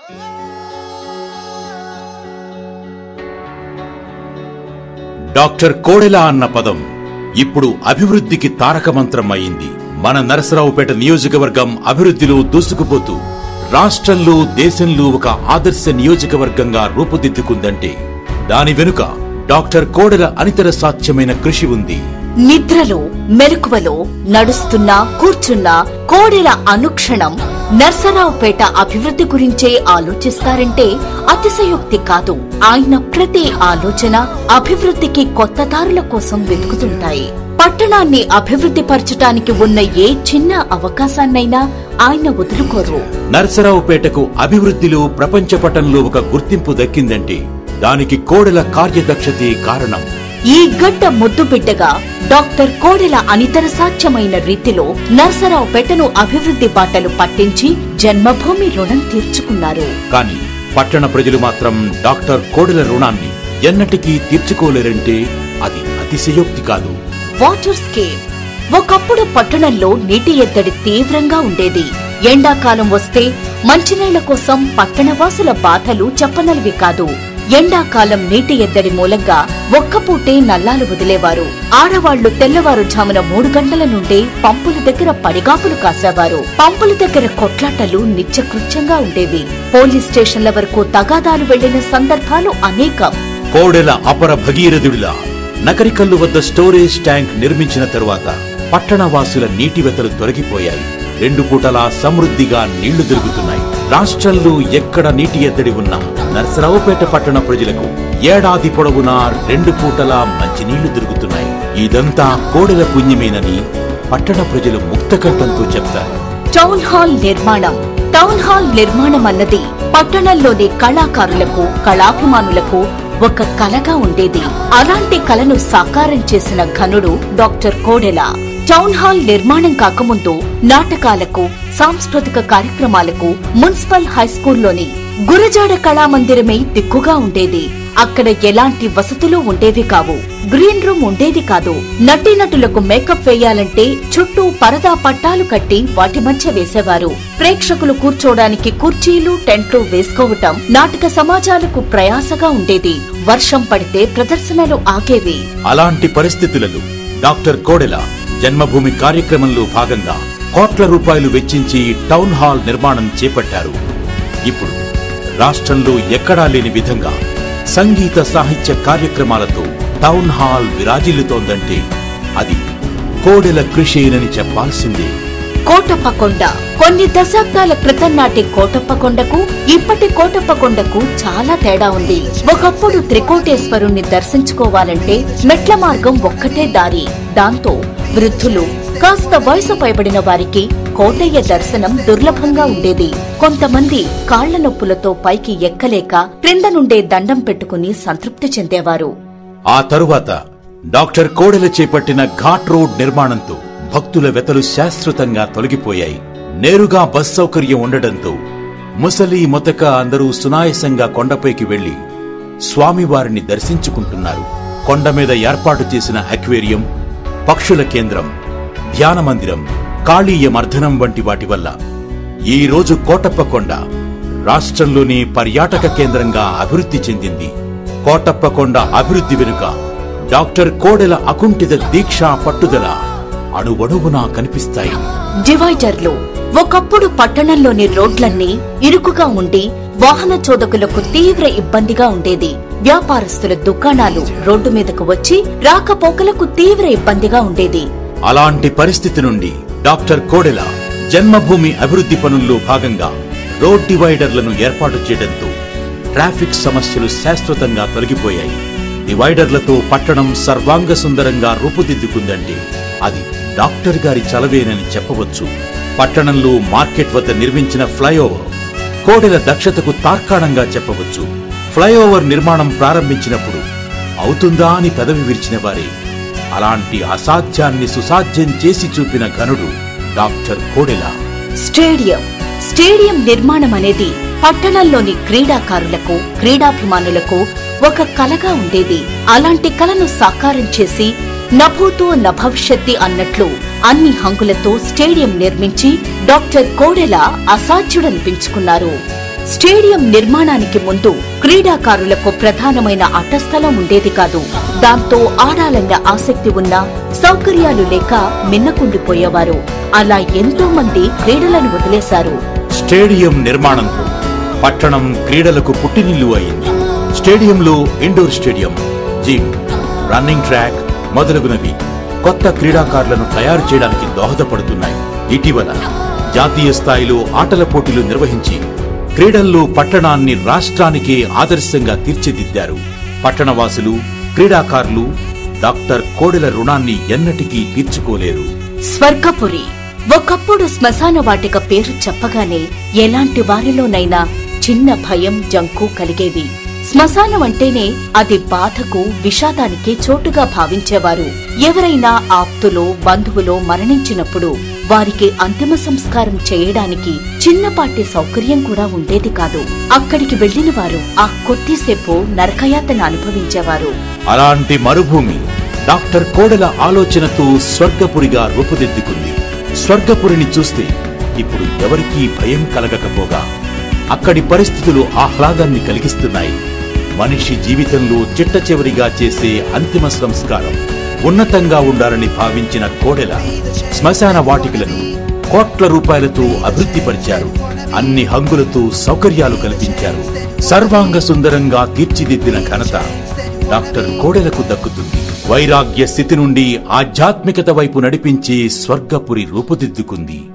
doctor Kodela అన్న పదం ఇప్పుడు అభివృద్ధికి తారక మంత్రం అయింది మన నరసరావుపేట నియోజకవర్గం అభివృద్ధిలో దూసుకుపోతూ రాష్ట్రంలో దేశంలో ఒక ఆదర్శ నియోజకవర్గంగా రూపుదిద్దుకుందంటే దాని వెనుక డాక్టర్ కోడెల అనితర సాధ్యమైన కృషి ఉంది నిద్రలో మెలకువలో నడుస్తున్నా కూర్చున్నా కోడెల అనుక్షణం నర్సరావుపేట అభివృద్ధి గురించే ఆలోచిస్తారంటే అతిశయోక్తి కాదు ఆయన ప్రతి ఆలోచన అభివృద్ధికి కొత్త దారుల కోసం వెతుకుతుంటాయి పట్టణాన్ని అభివృద్ధి పరచటానికి ఉన్న ఏ చిన్న అవకాశాన్నైనా ఆయన వదులుకోరు నర్సరావుపేటకు అభివృద్ధిలో ప్రపంచ పటంలో ఒక గుర్తింపు దక్కిందంటే దానికి కోడెల కార్యదక్షతే కారణం ఈ గడ్డ ముద్దు బిడ్డగా డాక్టర్ కోడెల అనితర సాధ్యమైన రీతిలో నర్సరావుపేటను అభివృద్ధి బాటలు పట్టించి జన్మభూమి రుణం తీర్చుకున్నారు కానీ పట్టణ ప్రజలు మాత్రం డాక్టర్ కోడెల రుణాన్ని ఎన్నటికీ తీర్చుకోలేరంటే అది అతిశయోక్తి కాదు వాటర్ స్కేమ్ ఒకప్పుడు పట్టణంలో నీటి ఎద్దడి తీవ్రంగా ఉండేది ఎండాకాలం వస్తే మంచినీళ్ల కోసం పట్టణవాసుల బాధలు చెప్పనలివి కాదు ఎండాకాలం నీటి ఎద్దడి మూలంగా ఒక్కపూటే నల్లాలు వదిలేవారు ఆడవాళ్లు తెల్లవారుజామున మూడు గంటల నుండే పంపుల దగ్గర పడిగాపులు కాసేవారు పంపుల దగ్గర కొట్లాటలు నిత్యకృత్యంగా ఉండేవి పోలీస్ స్టేషన్ల వరకు తగాదాలు వెళ్లిన సందర్భాలు అనేకం కోడెల అపర భగీరథుడిలా నకరికల్లు వద్ద స్టోరేజ్ ట్యాంక్ నిర్మించిన తరువాత పట్టణవాసుల నీటి వెతలు తొలగిపోయాయి రెండు పూటలా సమృద్ధిగా నీళ్లు దొరుకుతున్నాయి రాష్ట్రంలో ఎక్కడ నీటి ఎద్దడి ఉన్నా నర్సరావుపేట పట్టణ ప్రజలకు ఏడాది పొడవునా రెండు పూటలా మంచినీళ్లు దొరుకుతున్నాయి ఇదంతా కోడెల పుణ్యమేనని పట్టణ ప్రజలు ముక్తకంఠంతో చెప్తారు టౌన్ హాల్ నిర్మాణం టౌన్ హాల్ నిర్మాణం అన్నది పట్టణంలోని కళాకారులకు కళాభిమానులకు ఒక కలగా ఉండేది అలాంటి కలను సాకారం చేసిన ఘనుడు డాక్టర్ కోడెల టౌన్ హాల్ నిర్మాణం కాకముందు నాటకాలకు సాంస్కృతిక కార్యక్రమాలకు మున్సిపల్ హైస్కూల్లోని గురజాడ కళామందిరమే దిక్కుగా ఉండేది అక్కడ ఎలాంటి వసతులు ఉండేవి కావు గ్రీన్ రూమ్ ఉండేది కాదు నటీనటులకు మేకప్ వేయాలంటే చుట్టూ పరదా పట్టాలు కట్టి వాటి మధ్య వేసేవారు ప్రేక్షకులు కూర్చోడానికి కుర్చీలు టెంట్లు వేసుకోవటం నాటక సమాజాలకు ప్రయాసగా ఉండేది వర్షం పడితే ప్రదర్శనలు ఆగేవి అలాంటి పరిస్థితులలో డాక్టర్ కోడెల జన్మభూమి కార్యక్రమంలో భాగంగా కోట్ల రూపాయలు వెచ్చించి టౌన్ హాల్ నిర్మాణం చేపట్టారు ఇప్పుడు రాష్ట్రంలో ఎక్కడా లేని విధంగా సంగీత సాహిత్య కార్యక్రమాలతో టౌన్ హాల్ విరాజిల్లుతోందంటే అది కోడెల కృషేనని చెప్పాల్సిందే కోటప్పకొండ కొన్ని దశాబ్దాల క్రితం నాటి కోటప్పకొండకు ఇప్పటి కోటప్పకొండకు చాలా తేడా ఉంది ఒకప్పుడు త్రికోటేశ్వరుణ్ణి దర్శించుకోవాలంటే మెట్ల మార్గం ఒక్కటే దారి దాంతో వృద్ధులు కాస్త వయసు పైబడిన వారికి కోటయ్య దర్శనం దుర్లభంగా ఉండేది కొంతమంది కాళ్ల నొప్పులతో పైకి ఎక్కలేక క్రింద నుండే దండం పెట్టుకుని సంతృప్తి చెందేవారు ఆ తరువాత డాక్టర్ కోడెల చేపట్టిన ఘాట్ రోడ్ నిర్మాణంతో భక్తుల వెతలు శాశ్వతంగా తొలగిపోయాయి నేరుగా బస్ సౌకర్యం ఉండడంతో ముసలి మొతక అందరూ సునాయసంగా కొండపైకి వెళ్లి స్వామివారిని దర్శించుకుంటున్నారు కొండ మీద ఏర్పాటు చేసిన అక్వేరియం పక్షుల కేంద్రం ధ్యాన మందిరం కాళీయ మర్దనం వంటి వాటి వల్ల ఈ రోజు కోటప్ప కొండ రాష్ట్రంలోని పర్యాటక కేంద్రంగా అభివృద్ధి చెందింది కోటప్ప కొండ అభివృద్ధి వెనుక డాక్టర్ కోడెల అకుంఠిత దీక్ష పట్టుదల అణువణువునా కనిపిస్తాయి డివైడర్లు ఒకప్పుడు పట్టణంలోని రోడ్లన్నీ ఇరుకుగా ఉండి వాహన చోదకులకు తీవ్ర ఇబ్బందిగా ఉండేది వ్యాపారస్తుల దుకాణాలు రోడ్డు మీదకు వచ్చి రాకపోకలకు తీవ్ర ఇబ్బందిగా ఉండేది అలాంటి పరిస్థితి నుండి డాక్టర్ కోడెల జన్మభూమి అభివృద్ధి పనుల్లో భాగంగా రోడ్ డివైడర్లను ఏర్పాటు చేయడంతో ట్రాఫిక్ సమస్యలు శాశ్వతంగా తొలగిపోయాయి డివైడర్లతో పట్టణం సర్వాంగ సుందరంగా రూపుదిద్దుకుందంటే అది డాక్టర్ గారి చలవేనని చెప్పవచ్చు పట్టణంలో మార్కెట్ వద్ద నిర్మించిన ఫ్లైఓవర్ కోడెల దక్షతకు తార్కాణంగా చెప్పవచ్చు ఫ్లైఓవర్ నిర్మాణం ప్రారంభించినప్పుడు అవుతుందా అని పెదవి విరిచిన వారే అలాంటి అసాధ్యాన్ని సుసాధ్యం చేసి చూపిన ఘనుడు డాక్టర్ కోడెల స్టేడియం స్టేడియం నిర్మాణం అనేది పట్టణంలోని క్రీడాకారులకు క్రీడాభిమానులకు ఒక కలగా ఉండేది అలాంటి కలను సాకారం చేసి నభూతో నభవిష్యత్తి అన్నట్లు అన్ని హంగులతో స్టేడియం నిర్మించి డాక్టర్ కోడెల అసాధ్యుడనిపించుకున్నారు స్టేడియం నిర్మాణానికి ముందు క్రీడాకారులకు ప్రధానమైన ఆటస్థలం ఉండేది కాదు దాంతో ఆడాలన్న ఆసక్తి ఉన్నా సౌకర్యాలు లేక మిన్నకుండిపోయేవారు అలా ఎంతో మంది క్రీడలను వదిలేశారు స్టేడియం నిర్మాణంతో పట్టణం క్రీడలకు పుట్టినిల్లు అయింది స్టేడియంలో indoor stadium gym running track మొదలగునవి కొత్త క్రీడాకారులను తయారు చేయడానికి దోహదపడుతున్నాయి ఇటీవల జాతీయ స్థాయిలో ఆటల పోటీలు నిర్వహించి క్రీడల్లో పట్టణాన్ని రాష్ట్రానికే ఆదర్శంగా తీర్చిదిద్దారు పట్టణవాసులు క్రీడాకారులు డాక్టర్ కోడెల రుణాన్ని ఎన్నటికీ తీర్చుకోలేరు స్వర్గపురి ఒకప్పుడు శ్మశాన వాటిక పేరు చెప్పగానే ఎలాంటి వారిలోనైనా చిన్న భయం జంకు కలిగేవి శ్మశానం అంటేనే అది బాధకు విషాదానికి చోటుగా భావించేవారు ఎవరైనా ఆప్తులో బంధువులో మరణించినప్పుడు వారికి అంతిమ సంస్కారం చేయడానికి చిన్నపాటి సౌకర్యం కూడా ఉండేది కాదు అక్కడికి వెళ్లిన వారు ఆ కొద్దిసేపు నరకయాతన అనుభవించేవారు అలాంటి మరుభూమి డాక్టర్ కోడెల ఆలోచనతో స్వర్గపురిగా రూపుదిద్దుకుంది స్వర్గపురిని చూస్తే ఇప్పుడు ఎవరికీ భయం కలగకపోగా అక్కడి పరిస్థితులు ఆహ్లాదాన్ని కలిగిస్తున్నాయి మనిషి జీవితంలో చిట్ట చివరిగా చేసే అంతిమ సంస్కారం ఉన్నతంగా ఉండాలని భావించిన కోడెల శ్మశాన వాటికలను కోట్ల రూపాయలతో అభివృద్ధిపరిచారు అన్ని హంగులతో సౌకర్యాలు కల్పించారు సర్వాంగ సుందరంగా తీర్చిదిద్దిన ఘనత డాక్టర్ కోడెలకు దక్కుతుంది వైరాగ్య స్థితి నుండి ఆధ్యాత్మికత వైపు నడిపించే స్వర్గపురి రూపుదిద్దుకుంది